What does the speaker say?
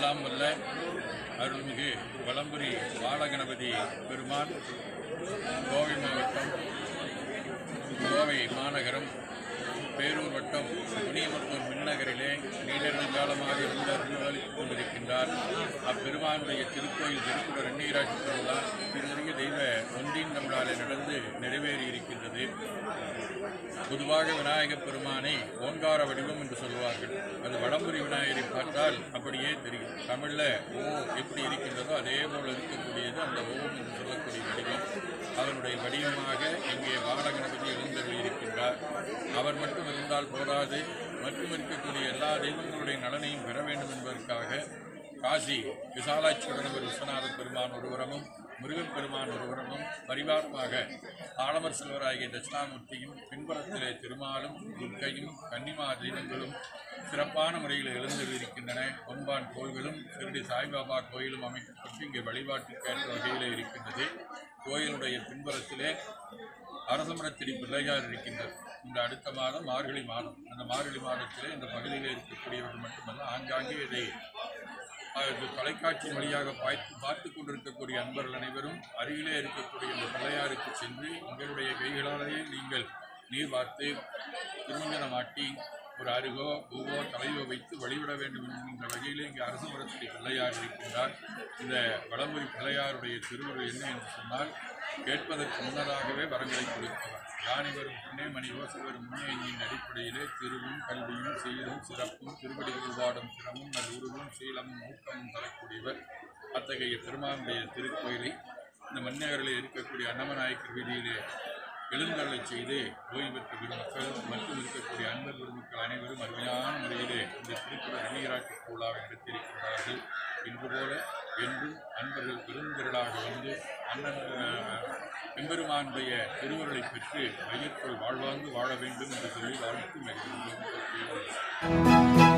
எல்லாம் வல்ல அருள்மிகு வலம்புரி பாலகணபதி பெருமான் கோவை மாவட்டம் கோவை மாநகரம் பேரூர் வட்டம் முனியமத்தூர் மின்னகரிலே நீண்ட நெடுங்காலமாக இருந்து அருள்வாளித்துக் கொண்டிருக்கின்றார் அப்பெருமானுடைய திருக்கோயில் திருக்குட ரெண்டீராட்சி திருவிழா திருநெறிய தெய்வ ஒன்றின் நம்மளாலே நடந்து நிறைவேறி இருக்கின்றது பொதுவாக விநாயகப் பெருமானை ஓங்கார வடிவம் என்று சொல்வார்கள் அது வடம்புரி விநாயகரை பார்த்தால் அப்படியே தெரியும் தமிழில் ஓ எப்படி இருக்கின்றதோ அதே போல் இருக்கக்கூடியது அந்த ஓம் என்று சொல்லக்கூடிய வடிவம் அவனுடைய வடிவமாக இங்கே பாலகணபதி எழுந்தருளி இருக்கின்றார் அவர் மட்டும் இருந்தால் போதாது மற்றும் இருக்கக்கூடிய எல்லா தெய்வங்களுடைய நலனையும் பெற வேண்டும் என்பதற்காக காசி விசாலாட்சியுடன் விஸ்வநாத பெருமான் ஒருவரமும் முருகன் பெருமான் ஒருவரமும் பரிவாரமாக ஆலமர் செல்வராகிய தட்சிணாமூர்த்தியும் பின்புறத்திலே திருமாலும் துர்க்கையும் கன்னிமா தெய்வங்களும் சிறப்பான முறையில் எழுந்திருக்கின்றன பொன்பான் கோயில்களும் சிறுடி சாய்பாபா கோயிலும் அமைக்கப்பட்டு இங்கே வழிபாட்டுக்கேற்ற வகையில் இருக்கின்றது கோயிலுடைய பின்புறத்திலே அரசமரத்திரி பிள்ளையார் இருக்கின்றது இந்த அடுத்த மாதம் மார்கழி மாதம் அந்த மார்கழி மாதத்திலே இந்த பகுதியில் இருக்கக்கூடியவர்கள் மட்டுமல்ல ஆங்காங்கே இதை அது தொலைக்காட்சி வழியாக பார்த்து பார்த்து கொண்டிருக்கக்கூடிய அன்பர்கள் அனைவரும் அருகிலே இருக்கக்கூடிய இந்த பிள்ளையாருக்கு சென்று உங்களுடைய கைகளாலேயே நீங்கள் நீர் பார்த்து திருமஞ்சனம் மாட்டி ஒரு அருகோ பூவோ தலையோ வைத்து வழிவிட வேண்டும் என்கின்ற வகையிலே இங்கே அரசு மரத்தில் பிள்ளையார் இருக்கின்றார் இந்த வளமுறை பிள்ளையாருடைய திருவுருள் என்ன என்று சொன்னால் கேட்பதற்கு முன்னதாகவே வரங்களை கொடுப்பவர் யானிவரும் முன்னே மணி ஓசைவரும் முன்னே என்கின்ற அடிப்படையிலே திருவும் கல்வியும் சீரும் சிறப்பும் திருவடி உருவாடும் திறமும் நல்லுருவும் சீலமும் ஊக்கமும் தரக்கூடியவர் அத்தகைய பெருமானுடைய திருக்கோயிலை இந்த மன்னகரில் இருக்கக்கூடிய அன்னமநாயக்கர் வீதியிலே எழுந்தருளை செய்து ஓய்வு பெற்ற பெருமக்கள் மற்றும் இருக்கக்கூடிய அன்பர் பெருமக்கள் அனைவரும் அருமையான முறையிலே இந்த திருக்குறள் நீராட்டு விழாவை நடத்தியிருக்கிறார்கள் இன்று போல என்றும் அன்பர்கள் பெருந்திரளாக வந்து அண்ணன் அஹ், எம்பெருமானுடைய திருவருளை பெற்று மையத்துள் வாழ்வாங்கு வாழ வேண்டும் என்று சொல்லி வாழ்த்து மகிழ்ந்து